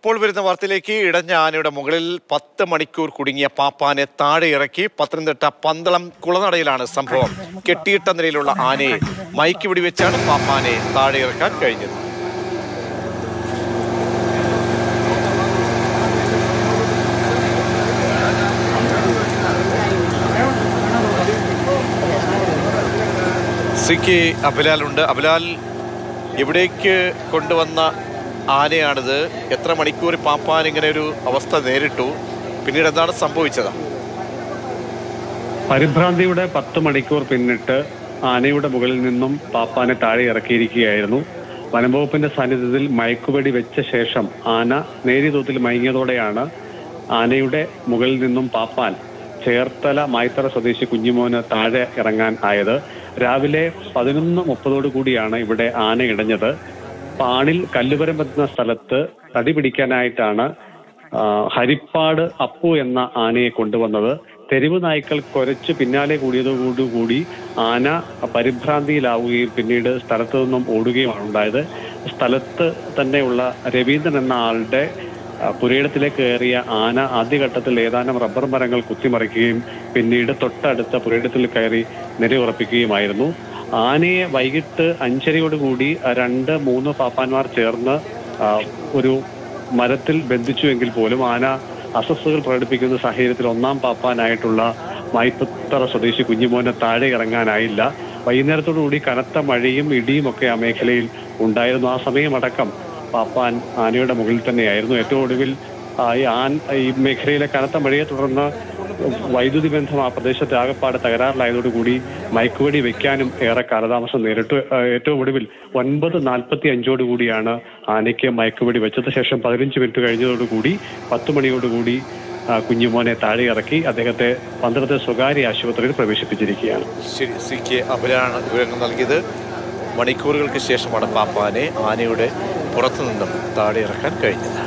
ഇപ്പോൾ വരുന്ന വാർത്തയിലേക്ക് ഇടഞ്ഞ ആനയുടെ മുകളിൽ പത്ത് മണിക്കൂർ കുടുങ്ങിയ പാപ്പാനെ താഴെ ഇറക്കി പത്തനംതിട്ട പന്തളം കുളനടയിലാണ് സംഭവം കെട്ടിയിട്ട നിലയിലുള്ള ആനയെ മയക്കി വെടിവെച്ചാണ് പാപ്പാനെ താഴെ ഇറക്കാൻ കഴിഞ്ഞത് സി കെ അബിലാലുണ്ട് അബിലാൽ എവിടേക്ക് കൊണ്ടുവന്ന ആനയാണിത് എത്ര മണിക്കൂർ പാപ്പാൻ ഇങ്ങനെ ഒരു അവസ്ഥ നേരിട്ടു പിന്നീട് എന്താണ് സംഭവിച്ചത് പരിഭ്രാന്തിയുടെ പത്ത് മണിക്കൂർ പിന്നിട്ട് ആനയുടെ മുകളിൽ നിന്നും പാപ്പാനെ താഴെ ഇറക്കിയിരിക്കുകയായിരുന്നു വനംവകുപ്പിന്റെ സാന്നിധ്യത്തിൽ മയക്കുവെടി വെച്ച ശേഷം ആന നേരിയ തോതിൽ മയങ്ങിയതോടെയാണ് ആനയുടെ മുകളിൽ നിന്നും പാപ്പാൻ ചേർത്തല മായ്ത്തറ സ്വദേശി കുഞ്ഞിമോന് താഴെ ഇറങ്ങാൻ ആയത് രാവിലെ പതിനൊന്ന് മുപ്പതോടു കൂടിയാണ് ഇവിടെ ആന ഇടഞ്ഞത് പാണിൽ കല്ലുപരം എന്ന സ്ഥലത്ത് തടി പിടിക്കാനായിട്ടാണ് ആ, ഹരിപ്പാട് അപ്പു എന്ന ആനയെ കൊണ്ടുവന്നത് തെരുവ് നായ്ക്കൾ കുരച്ച് പിന്നാലെ കൂടിയതോടുകൂടി ആന പരിഭ്രാന്തിയിലാവുകയും പിന്നീട് സ്ഥലത്തു നിന്നും ഓടുകയുമാണ് ഉണ്ടായത് സ്ഥലത്ത് തന്നെയുള്ള രവീന്ദ്രൻ എന്ന ആളുടെ ആ, പുരയിടത്തിലേക്ക് കയറിയ ആന ആദ്യഘട്ടത്തിൽ ഏതാനും റബ്ബർ മരങ്ങൾ കുത്തിമറിക്കുകയും പിന്നീട് തൊട്ടടുത്ത പുരയിടത്തിൽ കയറി നിലയുറപ്പിക്കുകയുമായിരുന്നു ആനയെ വൈകിട്ട് അഞ്ചരയോടുകൂടി രണ്ട് മൂന്ന് പാപ്പാന്മാർ ചേർന്ന് ആ, ഒരു മരത്തിൽ ബന്ധിച്ചുവെങ്കിൽ പോലും ആന അസ്വസ്ഥതകൾ പ്രകടിപ്പിക്കുന്ന സാഹചര്യത്തിൽ ഒന്നാം പാപ്പാനായിട്ടുള്ള മായിപ്പത്തറ സ്വദേശി കുഞ്ഞിമോനെ താഴെ ഇറങ്ങാനായില്ല വൈകുന്നേരത്തോടുകൂടി കനത്ത മഴയും ഇടിയും ഒക്കെ ആ മേഖലയിൽ ഉണ്ടായിരുന്നു ആ സമയമടക്കം പാപ്പാൻ ആനയുടെ മുകളിൽ തന്നെയായിരുന്നു ഏറ്റവും ഒടുവിൽ ആ, ഈ ആൻ ഈ മേഖലയിലെ കനത്ത മഴയെ തുടർന്ന് വൈദ്യുതി ബന്ധം ആ പ്രദേശത്ത് ആകപ്പാട് തകരാറിലായതോടുകൂടി മയക്കുവെടി വെക്കാനും ഏറെ കാലതാമസം നേരിട്ടു ആ, ഏറ്റവും ഒടുവിൽ ഒൻപത് നാൽപ്പത്തി അഞ്ചോടുകൂടിയാണ് ആനയ്ക്ക് മയക്കുവെടി വെച്ചത് ശേഷം പതിനഞ്ച് മിനിറ്റ് കഴിഞ്ഞതോടുകൂടി പത്ത് മണിയോടുകൂടി ആ, കുഞ്ഞുമോനെ താഴെ ഇറക്കി അദ്ദേഹത്തെ പന്ത്രണ്ട് സ്വകാര്യ ആശുപത്രിയിൽ പ്രവേശിപ്പിച്ചിരിക്കുകയാണ് ശരി സി കെ അബിലാണ് വിവരങ്ങൾ നൽകിയത് മണിക്കൂറുകൾക്ക് ശേഷമാണ് പാപ്പാനെ ആനയുടെ പുറത്തു നിന്നും താഴെ ഇറക്കാൻ കഴിഞ്ഞത്